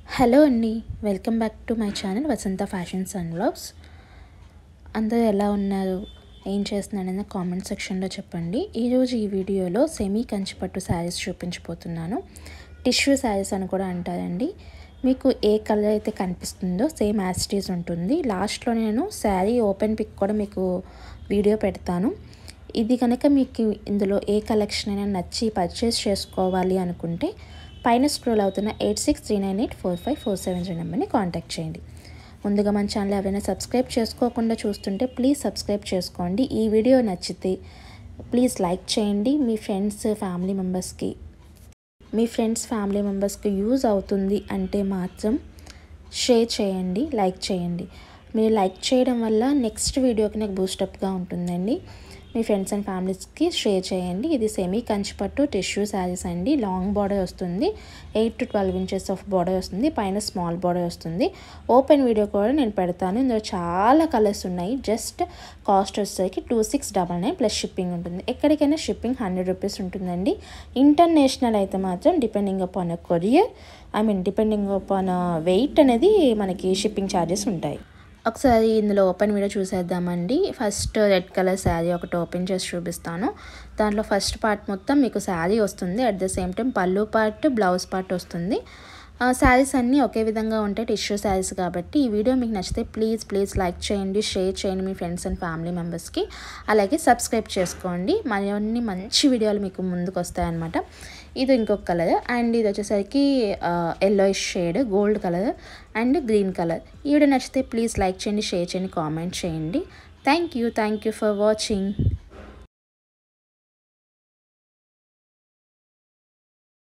hello అండి welcome back to my channel Vasantha fashions and vlogs అందరూ ఎలా ఉన్నారు ఏం చేస్తున్నారని కామెంట్ సెక్షన్లో చెప్పండి ఈరోజు ఈ వీడియోలో సెమీ కంచిపట్టు శారీస్ చూపించబోతున్నాను టిష్యూ శారీస్ అని కూడా అంటారండి మీకు ఏ కలర్ అయితే కనిపిస్తుందో సేమ్ యాస్టీస్ ఉంటుంది లాస్ట్లో నేను శారీ ఓపెన్ పిక్ కూడా మీకు వీడియో పెడతాను ఇది కనుక మీకు ఇందులో ఏ కలెక్షన్ అయినా నచ్చి పర్చేస్ చేసుకోవాలి అనుకుంటే పైన స్క్రోల్ అవుతున్న eight six three nine eight four five four seven three నెంబర్ని కాంటాక్ట్ చేయండి ముందుగా మన ఛానల్ ఎవరైనా సబ్స్క్రైబ్ చేసుకోకుండా చూస్తుంటే ప్లీజ్ సబ్స్క్రైబ్ చేసుకోండి ఈ వీడియో నచ్చితే ప్లీజ్ లైక్ చేయండి మీ ఫ్రెండ్స్ ఫ్యామిలీ మెంబర్స్కి మీ ఫ్రెండ్స్ ఫ్యామిలీ మెంబర్స్కి యూజ్ అవుతుంది అంటే మాత్రం షేర్ చేయండి లైక్ చేయండి మీరు లైక్ చేయడం వల్ల నెక్స్ట్ వీడియోకి నాకు బూస్టప్గా ఉంటుందండి మీ ఫ్రెండ్స్ అండ్ ఫ్యామిలీస్కి షేర్ చేయండి ఇది సెమీ కంచిపట్టు టిష్యూ శారీస్ అండి లాంగ్ బార్డర్ వస్తుంది eight to twelve inches of border వస్తుంది పైన స్మాల్ బార్డర్ వస్తుంది ఓపెన్ వీడియో కూడా నేను పెడతాను ఇందులో చాలా కలర్స్ ఉన్నాయి జస్ట్ కాస్ట్ వచ్చేసరికి two six double nine plus shipping ఉంటుంది ఎక్కడికైనా షిప్పింగ్ హండ్రెడ్ రూపీస్ ఉంటుందండి ఇంటర్నేషనల్ అయితే మాత్రం depending upon courier I mean depending upon weight అనేది మనకి షిప్పింగ్ ఛార్జెస్ ఉంటాయి ఒకసారి ఇందులో ఓపెన్ వీడియో చూసేద్దామండి ఫస్ట్ రెడ్ కలర్ శారీ ఒకటి ఓపెన్ చేసి చూపిస్తాను దాంట్లో ఫస్ట్ పార్ట్ మొత్తం మీకు శారీ వస్తుంది అట్ ద సేమ్ టైం పళ్ళు పార్ట్ బ్లౌజ్ పార్ట్ వస్తుంది శారీస్ అన్నీ ఒకే విధంగా ఉంటాయి టిష్యూ శారీస్ కాబట్టి ఈ వీడియో మీకు నచ్చితే ప్లీజ్ ప్లీజ్ లైక్ చేయండి షేర్ చేయండి మీ ఫ్రెండ్స్ అండ్ ఫ్యామిలీ మెంబర్స్కి అలాగే సబ్స్క్రైబ్ చేసుకోండి మరిన్ని మంచి వీడియోలు మీకు ముందుకు వస్తాయన్నమాట ఇది ఇంకొక కలర్ అండ్ ఇది వచ్చేసరికి yellow shade gold colour and green colour ఈ వీడియో నచ్చితే ప్లీజ్ లైక్ చేయండి షేర్ చేయండి కామెంట్ చేయండి thank you thank you for watching